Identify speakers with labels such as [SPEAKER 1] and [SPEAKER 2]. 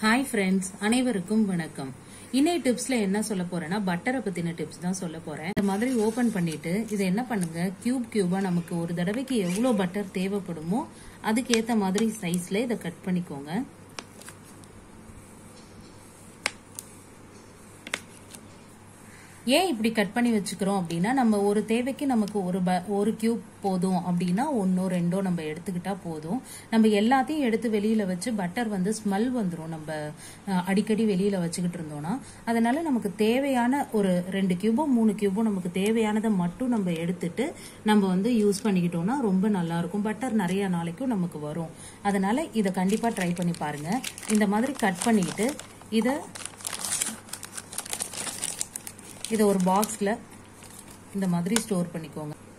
[SPEAKER 1] hi friends அனைவருக்கும் வணக்கம் இன்னைய டிப்ஸ்ல என்ன சொல்ல போறேன்னா பட்டரை பத்தின டிப்ஸ் தான் சொல்ல போறேன் இந்த மாதிரி ஓபன் பண்ணிட்டு இதை என்ன பண்ணுங்க கியூப் கியூபா நமக்கு ஒரு தடவைக்கு எவ்வளவு பட்டர் தேவைப்படுமோ அதுக்கு ஏத்த மாதிரி சைஸ்ல இதை கட் பண்ணிக்கோங்க ஏன் இப்படி கட் பண்ணி வச்சுக்கிறோம் அப்படின்னா நம்ம ஒரு தேவைக்கு நமக்கு ஒரு ப- ஒரு கியூப் போதும் அப்படின்னா ஒன்னோ ரெண்டோ நம்ம எடுத்துக்கிட்டா போதும் நம்ம எல்லாத்தையும் எடுத்து வெளியில வச்சு பட்டர் வந்து ஸ்மெல் வந்துரும் நம்ம அஹ், அடிக்கடி வெளியில வச்சுக்கிட்டு இருந்தோம்னா அதனால நமக்கு தேவையான ஒரு ரெண்டு கியூபோ மூணு கியூபோ நமக்கு தேவையானதை மட்டும் நம்ம எடுத்துட்டு நம்ம வந்து யூஸ் பண்ணிக்கிட்டோம்னா ரொம்ப நல்லா இருக்கும் பட்டர் நிறைய நாளைக்கும் நமக்கு வரும் அதனால இதை கண்டிப்பா ட்ரை பண்ணி பாருங்க இந்த மாதிரி கட் பண்ணிக்கிட்டு இதை இதை ஒரு பாக்ஸில் இந்த மாதிரி ஸ்டோர் பண்ணிக்கோங்க